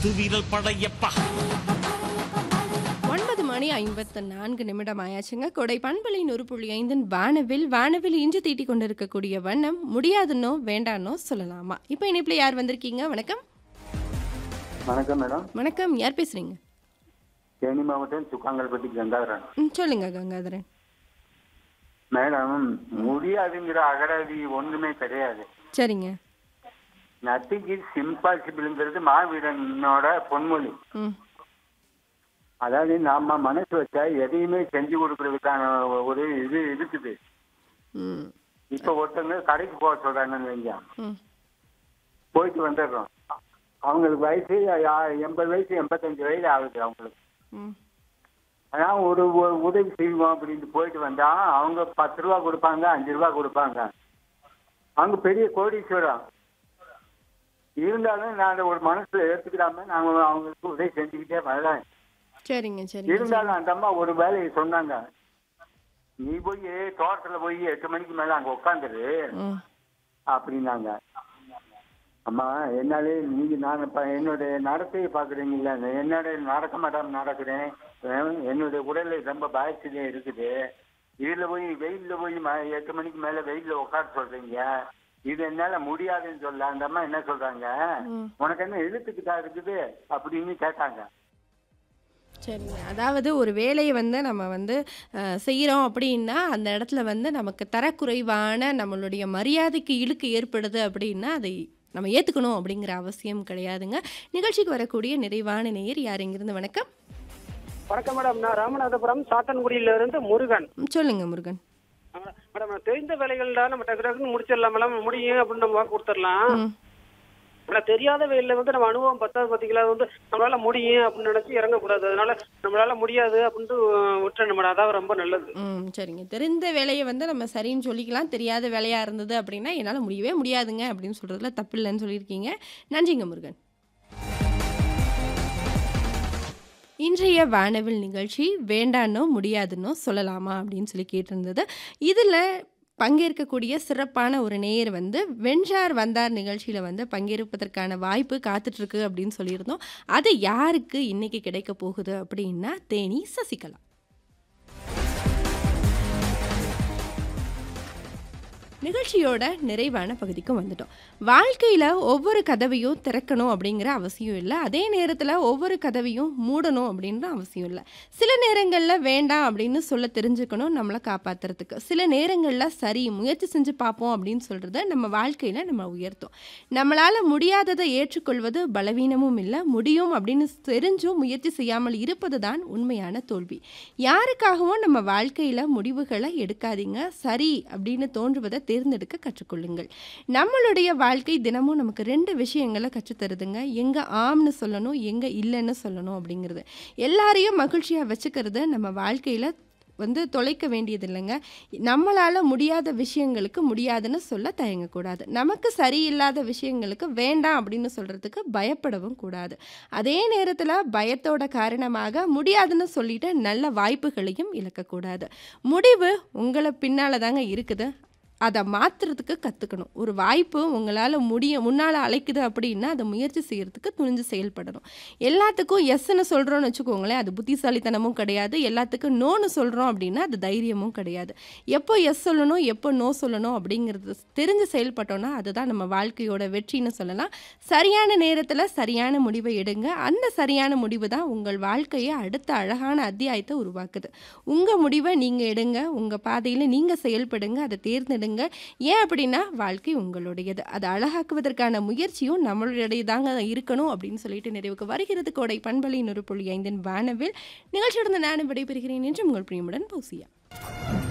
பத்து வீரல் படையப்பா ஒன்பது மணி ஐம்பத்து நான்கு நிமிடம் ஆயாச்சுங்க கொடை பண்பலை நூறு புள்ளி ஐந்தின் வானவில் வானவில் இன்று தீட்டி கொண்டிருக்கக்கூடிய வண்ணம் முடியாதுன்னோ வேண்டானோ சொல்லலாமா இப்போ இணைப்பில் யார் வந்திருக்கீங்க வணக்கம் வணக்கம் மேடம் வணக்கம் யார் பேசுறீங்க தேனி மாவட்டம் சுக்காங்கல்பட்டி கங்காதரன் ம், சொல்லுங்க கங்காதரன் மேடம் முடியாதுங்கிற அகராதி ஒண்ணுமே கிடையாது சரிங்க நத்திங் இஸ் இம்பாசிபிள்ங்கிறது மாவீரனோட பொன்மொழி ம் அதாவது நாம மனசு வச்சா எதையுமே செஞ்சு கொடுக்கறதுக்கான ஒரு இது இருக்குது ம் இப்ப ஒருத்தவங்க கடைக்கு போக சொல்றாங்கன்னு வைங்க ம் போயிட்டு வந்துடுறோம் அவங்களுக்கு வயசு யா- எண்பது வயசு எண்பத்தஞ்சு வயசு ஆகுது அவங்களுக்கு ம் ஆனா ஒரு ஒ- உதவி செய்வோம் அப்படின்ட்டு போயிட்டு வந்தா அவங்க பத்து ரூபா கொடுப்பாங்க அஞ்சு ரூபா கொடுப்பாங்க அவங்க பெரிய கோடீஸ்வரம் இருந்தாலும் நான் ஒரு மனசுல எடுத்துக்கிடாம நாங்க அவங்களுக்கு உதவி செஞ்சுக்கிட்டே வரேன் சரிங்க சரிங்க இருந்தாலும் அந்த அம்மா ஒரு வேலையை சொன்னாங்க நீ போய் தோட்டத்துல போய் எட்டு மணிக்கு மேல அங்க உட்காந்துரு ம் அப்படின்னாங்க அம்மா என்னாலே நீங்க நான் இப்ப என்னுடைய நடத்தையை பாக்குறீங்கல்ல என்னோட நடக்க மாட்டாம நடக்கிறேன் அஹ் என்னுடைய உடல்ல ரொம்ப பாதிச்சுதே இருக்குது இதுல போய் வெயில்ல போய் ம- எட்டு மணிக்கு மேல வெயில்ல உட்கார சொல்றீங்க இது என்னால முடியாதுன்னு சொல்ல அந்த அம்மா என்ன சொல்றாங்க ம். உனக்கு என்ன இழுத்துக்கிட்டா இருக்குது அப்படின்னு கேட்டாங்க சரிங்க அதாவது ஒரு வேலையை வந்து நம்ம வந்து அஹ், செய்கிறோம் அப்படின்னா அந்த இடத்துல வந்து நமக்கு தரக்குறைவான நம்மளுடைய மரியாதைக்கு இழுக்கு ஏற்படுது அப்படின்னா அதை நம்ம ஏற்றுக்கணும் அப்படிங்கிற அவசியம் கிடையாதுங்க நிகழ்ச்சிக்கு வரக்கூடிய நிறைவான நேயர் யார் எங்கிருந்து வணக்கம் வணக்கம் மேடம் நான் ராமநாதபுரம் சாத்தன்குடியில இருந்து முருகன் ம், சொல்லுங்க முருகன் மேடம் நான் தெரிந்த வேலைகள் தான் நம்ம டக்கு டக்குன்னு முடிச்சிடலாம் மேடம் முடியும் அப்படின்னு நம்ம வாக்கு கொடுத்துடலாம் ம் ஆனா தெரியாத வேலையில வந்து நம்ம அனுபவம் பத்தாவது பாத்தீங்களா அது வந்து நம்மளால முடியும் அப்படின்னு நினைச்சு இறங்கக்கூடாது அதனால நம்மளால முடியாது அப்படின்ட்டு விட்டுறணும் மேடம் அதான் ரொம்ப நல்லது ம் சரிங்க தெரிந்த வேலையை வந்து நம்ம சரின்னு சொல்லிக்கலாம் தெரியாத வேலையாக இருந்தது அப்படின்னா என்னால் முடியவே முடியாதுங்க அப்படின்னு சொல்கிறதுல தப்பு இல்லைன்னு சொல்லியிருக்கீங்க நன்றிங்க முருகன் இன்றைய வானவில் நிகழ்ச்சி வேண்டானோ முடியாதுன்னோ சொல்லலாமா அப்படின்னு சொல்லி கேட்டிருந்தது இதில் பங்கேற்கக்கூடிய சிறப்பான ஒரு நேயர் வந்து வென்றார் வந்தார் நிகழ்ச்சியில் வந்து பங்கேற்பதற்கான வாய்ப்பு காத்துட்ருக்கு அப்படின்னு சொல்லியிருந்தோம் அது யாருக்கு இன்னைக்கு கிடைக்க போகுது அப்படின்னா தேனி சசிகலா நிகழ்ச்சியோட நிறைவான பகுதிக்கு வந்துட்டோம் வாழ்க்கையில் ஒவ்வொரு கதவையும் திறக்கணும் அப்படிங்கிற அவசியம் இல்லை அதே நேரத்தில் ஒவ்வொரு கதவையும் மூடணும் அப்படின்ற அவசியம் இல்லை சில நேரங்களில் வேண்டாம் அப்படின்னு சொல்ல தெரிஞ்சுக்கணும் நம்மளை காப்பாற்றுறதுக்கு சில நேரங்களில் சரி முயற்சி செஞ்சு பார்ப்போம் அப்படின்னு சொல்கிறத நம்ம வாழ்க்கையில் நம்ம உயர்த்தும் நம்மளால் முடியாததை ஏற்றுக்கொள்வது பலவீனமும் இல்லை முடியும் அப்படின்னு தெரிஞ்சும் முயற்சி செய்யாமல் இருப்பது தான் உண்மையான தோல்வி யாருக்காகவும் நம்ம வாழ்க்கையில் முடிவுகளை எடுக்காதீங்க சரி அப்படின்னு தோன்றுவதை தேர்ந்தெடுக்க கற்றுக்கொள்ளுங்கள் நம்மளுடைய வாழ்க்கை தினமும் நமக்கு ரெண்டு விஷயங்களை கற்றுத்தருதுங்க எங்கே ஆம்னு சொல்லணும் எங்கே இல்லைன்னு சொல்லணும் அப்படிங்கிறது எல்லாரையும் மகிழ்ச்சியாக வச்சுக்கிறது நம்ம வாழ்க்கையில் வந்து தொலைக்க வேண்டியது இல்லைங்க நம்மளால் முடியாத விஷயங்களுக்கு முடியாதுன்னு சொல்ல தயங்கக்கூடாது நமக்கு சரியில்லாத விஷயங்களுக்கு வேண்டாம் அப்படின்னு சொல்கிறதுக்கு பயப்படவும் கூடாது அதே நேரத்தில் பயத்தோட காரணமாக முடியாதுன்னு சொல்லிட்டு நல்ல வாய்ப்புகளையும் இழக்கக்கூடாது முடிவு உங்களை பின்னால் தாங்க இருக்குது அதை மாற்றுறதுக்கு கற்றுக்கணும் ஒரு வாய்ப்பு உங்களால் முடிய முன்னால் அழைக்குது அப்படின்னா அதை முயற்சி செய்கிறதுக்கு துணிஞ்சு செயல்படணும் எல்லாத்துக்கும் எஸ்ன்னு சொல்கிறோன்னு வச்சுக்கோங்களேன் அது புத்திசாலித்தனமும் கிடையாது எல்லாத்துக்கும் நோன்னு சொல்கிறோம் அப்படின்னா அது தைரியமும் கிடையாது எப்போ எஸ் சொல்லணும் எப்போ நோ சொல்லணும் அப்படிங்கிறது தெரிஞ்சு செயல்பட்டோன்னா அதுதான் நம்ம வாழ்க்கையோட வெற்றின்னு சொல்லலாம் சரியான நேரத்தில் சரியான முடிவை எடுங்க அந்த சரியான முடிவு தான் உங்கள் வாழ்க்கையை அடுத்த அழகான அத்தியாயத்தை உருவாக்குது உங்கள் முடிவை நீங்கள் எடுங்க உங்கள் பாதையில் நீங்கள் செயல்படுங்க அதை தேர்ந்தெடுங்க ஏன் அப்படின்னா வாழ்க்கை உங்களுடையது அதை அழகாக்குவதற்கான முயற்சியும் நம்மளுடைய தாங்க இருக்கணும் அப்படின்னு சொல்லிட்டு நிறைவுக்கு வருகிறது கோடை பண்பலின் ஒரு புள்ளி ஐந்தின் வானவில் நிகழ்ச்சியுடன் நானும் விடைபெறுகிறேன் என்று உங்கள் பிரியமுடன் பௌசியா